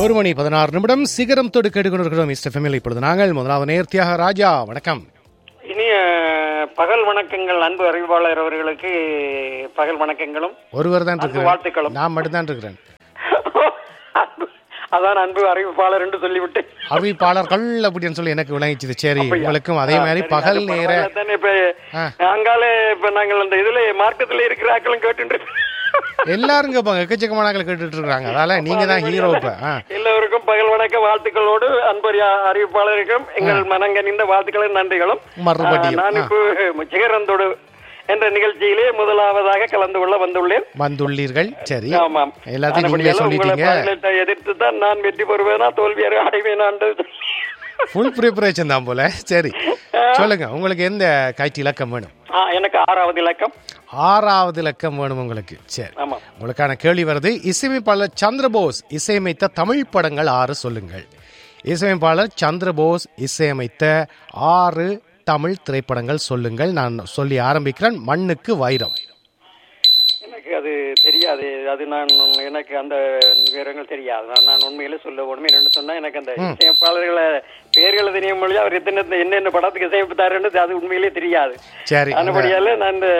ஒரு மணி பதினாறு நிமிடம் சிகரம் தொடு கேட்டுக்கொண்டிருக்கிறோம் மிஸ்டர் ஃபெமிலி இப்பொழுது நாங்கள் முதலாவது நேர்த்தியாக ராஜா வணக்கம் இனிய பகல் வணக்கங்கள் அன்பு அறிவிப்பாளர் அவர்களுக்கு பகல் வணக்கங்களும் ஒருவர் தான் அன்பு வாழ்த்துக்களும். இருக்கிறேன் நான் மட்டும்தான் இருக்கிறேன் அன்பு- அதான் அன்பு அறிவிப்பாளர் என்று சொல்லிவிட்டு அறிவிப்பாளர்கள் அப்படின்னு சொல்லி எனக்கு விளங்கிச்சுது சரி உங்களுக்கும் அதே மாதிரி பகல் நேர இப்ப ஆ. அங்காலே இப்ப நாங்கள் அந்த இதுல மார்க்கத்துல இருக்கிற ஆக்களும் கேட்டு எல்லாரும் கேட்பாங்க எக்கச்சக்கமானாக்கள் கேட்டுட்டு இருக்காங்க அதால நீங்க தான் ஹீரோ இப்ப ஆ. எல்லோருக்கும் பகல் வணக்க வாழ்த்துக்களோடு அன்பு அறி- அறிவிப்பாளருக்கும் எங்கள் மனங்கனிந்த வாழ்த்துக்களும் நன்றிகளும் மறுபடியும், ஆ, நான் இப்போ சிகரந்தோடு என்ற நிகழ்ச்சியிலே முதலாவதாக கலந்து கொள்ள வந்துள்ளேன் வந்துள்ளீர்கள் சரி ஆமாம் எல்லாத்தையும் நீங்களே ஆனபடியால் உங்களை சொல்லிட்டீங்க பதினெட்டை எதிர்த்து தான் நான் வெற்றி பெறுவேனா தோல்வி அடைவேனான்னு ஃபுல் ப்ரிப்பரேஷன் தான் போல சரி சொல்லுங்க உங்களுக்கு எந்த காய்ச்சி இலக்கம் வேணும் ஆ, எனக்கு ஆறாவது இலக்கம் ஆறாவது இலக்கம் வேணும் உங்களுக்கு சரி ஆமா உங்களுக்கான கேள்வி வருது இசையமைப்பாளர் சந்திரபோஸ் இசையமைத்த தமிழ் படங்கள் ஆறு சொல்லுங்கள் இசையமைப்பாளர் சந்திரபோஸ் இசையமைத்த ஆறு தமிழ் திரைப்படங்கள் சொல்லுங்கள் நான் சொல்லி ஆரம்பிக்கிறேன் மண்ணுக்கு வைரம் எனக்கு அது தெரியாது அது நான் எனக்கு அந்த விவரங்கள் தெரியாது நான் நான் உண்மையில சொல்ல உடனே என்னன்னு சொன்னா எனக்கு அந்த இசையமைப்பாளர்களை பெயர்களை தெரியும் மொழி அவர் எத்தனை என்னென்ன படத்துக்கு இசையமைத்தாருன்னு அது உண்மையிலே தெரியாது சரி அந்த- ஆனபடியால நான் இந்த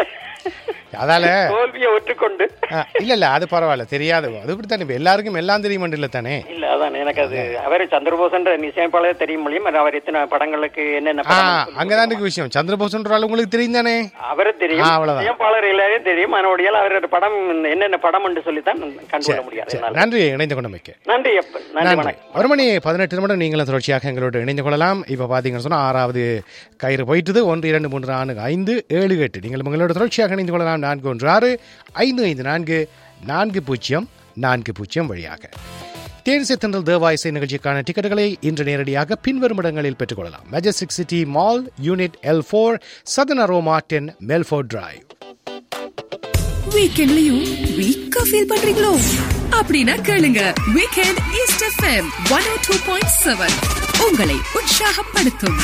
அதால தோல்வியை ஒற்றுக்கொண்டு ஆ, இல்ல இல்ல அது பரவாயில்ல தெரியாது அது இப்படித்தானே இப்ப எல்லாருக்கும் எல்லாம் தெரியும் இல்ல தானே இல்ல அதான் எனக்கு அது அவர் சந்திரபோசன்ற இசையமைப்பாளர் தெரியும் மொழியும் அவர் எத்தனை படங்களுக்கு என்னென்ன ஆ படம் அங்கதான் இருக்கு விஷயம் சந்திரபோஸ்ன்ற ஆள் உங்களுக்கு தெரியும் தானே அவரை தெரியும் ஆ, அவ்வளவுதான். இசையமைப்பாளர் எல்லாரையும் தெரியும் அதனுடைய அவரோட படம் என்னென்ன படம் என்று சொல்லித்தான் கண்டுகொள்ள முடியாது சரி, என்னால. நன்றி இணைந்து கொண்டமைக்கு நன்றி அப்பன் நன்றி நன்றி வணக்கம் ஒரு மணி பதினெட்டு நிமிடம் நீங்களும் தொடர்ச்சியாக எங்களோடு இணைந்து கொள்ளலாம் இப்போ பார்த்தீங்கன்னு சொன்னால் ஆறாவது கயிறு போயிட்டுது ஒன்று இரண்டு மூன்று நான்கு ஐந்து ஏழு எட்டு நீங்கள் உங்களோட தொடர்ச்சியாக இணைந்து கொள்ளலாம் நான்கு ஒன்று ஆறு ஐந்து ஐந்து நான்கு நான்கு பூஜ்ஜியம் நான்கு பூஜ்ஜியம் வழியாக தேனிசை தென்றல் தேவா இசை நிகழ்ச்சிக்கான டிக்கெட்டுகளை இன்று நேரடியாக பின்வரும் இடங்களில் பெற்றுக்கொள்ளலாம் Majestic city mall unit L four southern aroma ten Melford drive வீக்கெண்ட்லயும் வீக்கா ஃபீல் பண்றீங்களோ அப்படின்னா கேளுங்க weekend east FM one O two point seven உங்களை உற்சாகப்படுத்தும்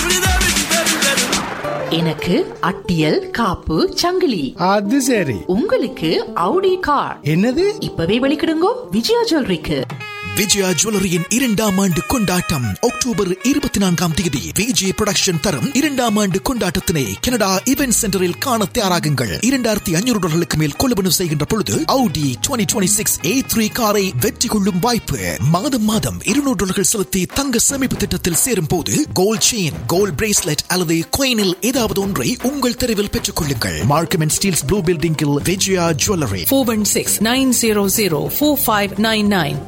எனக்கு அட்டியல் காப்பு சங்கிலி அது சரி உங்களுக்கு அவுடி கார் என்னது இப்பவே வெளிக்கிடுங்கோ விஜயா ஜுவல்லரிக்கு விஜயா ஜுவல்லரியின் இரண்டாம் ஆண்டு கொண்டாட்டம் அக்டோபர் இருபத்தி நான்காம் தேதி விஜய் புரொடக்ஷன் தரும் இரண்டாம் ஆண்டு கொண்டாட்டத்தினை கனடா இவென்ட் சென்டரில் காண தயாராகுங்கள் இரண்டாயிரத்தி ஐநூறு டாலர்களுக்கு மேல் கொள்வனவு செய்கின்ற பொழுது Audi twenty twenty six A three காரை வெற்றி கொள்ளும் வாய்ப்பு மாதம் மாதம் இருநூறு டாலர்கள் செலுத்தி தங்க சேமிப்பு திட்டத்தில் சேரும் போது கோல்ட் செயின் கோல்ட் பிரேஸ்லெட் அல்லது கோயினில் ஏதாவது ஒன்றை உங்கள் தெருவில் பெற்றுக் கொள்ளுங்கள் மார்க்கம் அண்ட் ஸ்டீல்ஸ் ப்ளூ பில்டிங்கில் Vijaya jewellery four one six nine zero zero four five nine nine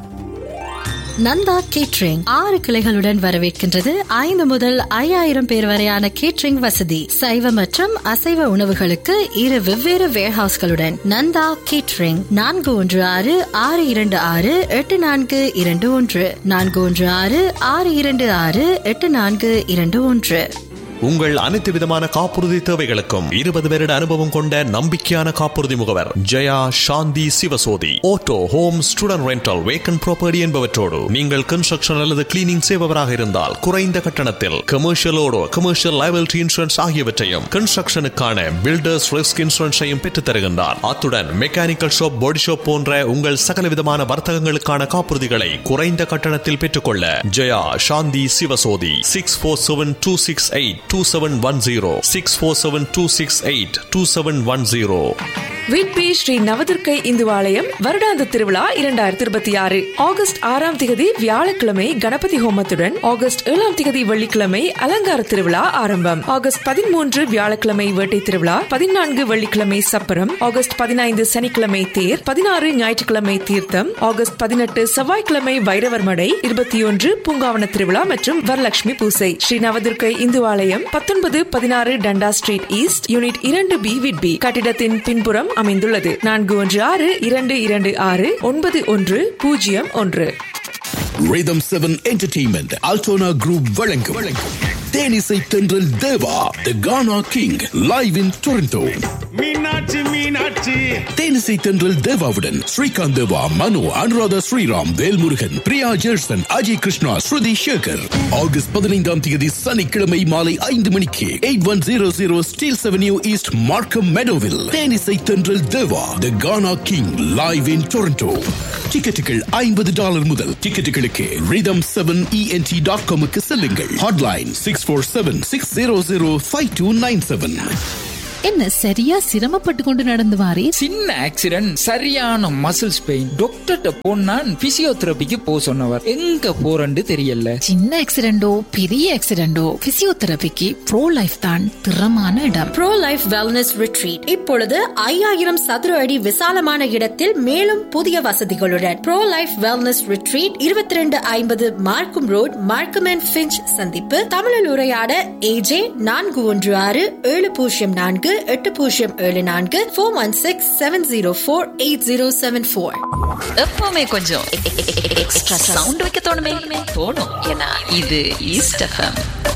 Nanda catering ஆறு கிளைகளுடன் வரவேற்கின்றது ஐந்து முதல் ஐயாயிரம் பேர் வரையான கேட்ரிங் வசதி சைவ மற்றும் அசைவ உணவுகளுக்கு இரு வெவ்வேறு வேர்ஹவுஸ்களுடன் நந்தா கேட்ரிங் நான்கு ஒன்று ஆறு ஆறு இரண்டு ஆறு எட்டு நான்கு இரண்டு ஒன்று நான்கு ஒன்று ஆறு ஆறு இரண்டு ஆறு எட்டு நான்கு இரண்டு ஒன்று உங்கள் அனைத்து விதமான காப்புறுதி தேவைகளுக்கும் இருபது வருட அனுபவம் கொண்ட நம்பிக்கையான காப்புறுதி முகவர் Jaya Shanthi Sivasothy auto home student rental wagon property என்பவற்றோடு நீங்கள் கன்ஸ்ட்ரக்ஷன் அல்லது கிளீனிங் செய்பவராக இருந்தால் குறைந்த கட்டணத்தில் கமர்ஷியலோடு கமர்ஷியல் லைபிலிட்டி இன்சூரன்ஸ் ஆகியவற்றையும் கன்ஸ்ட்ரக்ஷனுக்கான பில்டர்ஸ் ரிஸ்க் இன்சூரன்ஸையும் பெற்றுத் தருகின்றார் அத்துடன் மெக்கானிக்கல் ஷாப் பாடி ஷாப் போன்ற உங்கள் சகல விதமான வர்த்தகங்களுக்கான காப்புறுதிகளை குறைந்த கட்டணத்தில் பெற்றுக்கொள்ள Jaya Shanthi Sivasothy six four seven two six eight two seven one zero six four seven two six eight two seven one zero Whitby Sri Navadurgai இந்து ஆலயம் வருடாந்த திருவிழா இரண்டாயிரத்தி இருபத்தி ஆறு ஆகஸ்ட் ஆறாம் திகதி வியாழக்கிழமை கணபதி ஹோமத்துடன் ஆகஸ்ட் ஏழாம் திகதி வெள்ளிக்கிழமை அலங்கார திருவிழா ஆரம்பம் ஆகஸ்ட் பதிமூன்று வியாழக்கிழமை வேட்டை திருவிழா பதினான்கு வெள்ளிக்கிழமை சப்பரம் ஆகஸ்ட் பதினைந்து சனிக்கிழமை தேர் பதினாறு ஞாயிற்றுக்கிழமை தீர்த்தம் ஆகஸ்ட் பதினெட்டு செவ்வாய்க்கிழமை வைரவர் மடை இருபத்தி ஒன்று பூங்காவன திருவிழா மற்றும் வரலட்சுமி பூசை ஸ்ரீ நவதுர்க்கை இந்து ஆலயம் பத்தொன்பது பதினாறு டண்டா ஸ்ட்ரீட் ஈஸ்ட் யூனிட் இரண்டு பி விட்பி கட்டிடத்தின் பின்புறம் அமைந்துள்ளது நான்கு ஒன்று ஆறு இரண்டு இரண்டு ஆறு ஒன்பது ஒன்று பூஜ்ஜியம் ஒன்று Rhythm 7 Entertainment Altona Group வழங்கும் வழங்கும் தேனிசை தென்றல் தேவா The Ghana King live in Toronto Meenakshi Meenakshi தேனிசை தென்றல் தேவாவுடன் ஸ்ரீகாந்த் தேவா மனு அனுராதா ஸ்ரீராம் வேல்முருகன் பிரியா ஜெர்சன் அஜய் கிருஷ்ணா ஸ்ருதி சேகர் ஆகஸ்ட் பதினைந்தாம் தேதி சனிக்கிழமை மாலை ஐந்து மணிக்கு eight one zero zero Steeles avenue east Markham மெடோவில் Thenisai Thendral Deva the gana king live in Toronto டிக்கெட்டுகள் ஐம்பது டாலர் முதல் டிக்கெட்டுகளுக்கு ரிதம் செவன் இஎன்டி டாட் காமுக்கு செல்லுங்கள் hotline six four seven six zero zero five two nine seven என்ன சரியா சிரமப்பட்டு கொண்டு நடந்து வாரே சின்ன ஆக்சிடென்ட் சரியான மசில்ஸ் பெயின் டாக்டர்கிட்ட போனா பிசியோதெரபிக்கு போ சொன்னவர் எங்க போறன்னு தெரியல சின்ன ஆக்சிடென்டோ பெரிய ஆக்சிடென்டோ பிசியோதெரபிக்கு ப்ரோ லைஃப் தான் திறமான இடம் ப்ரோ லைஃப் வெல்னஸ் ரிட்ரீட் இப்பொழுது ஐயாயிரம் சதுர அடி விசாலமான இடத்தில் மேலும் புதிய வசதிகளுடன் ப்ரோ லைஃப் வெல்னஸ் ரிட்ரீட் இருபத்தி ரெண்டு ஐம்பது மார்க்கும் ரோட் மார்க்கம் அண்ட் ஃபிஞ்ச் சந்திப்பு தமிழில் உரையாட ஏஜே நான்கு ஒன்று ஆறு ஏழு பூஜ்ஜியம் நான்கு எட்டு பூஜ்ஜியம் ஏழு நான்கு four one six seven zero four eight zero seven four எப்பவுமே கொஞ்சம் எக்ஸ்ட்ரா சவுண்ட் வைக்க தோணுமே தோணும் ஏன்னா இது ஈஸ்ட் எஃப்எம்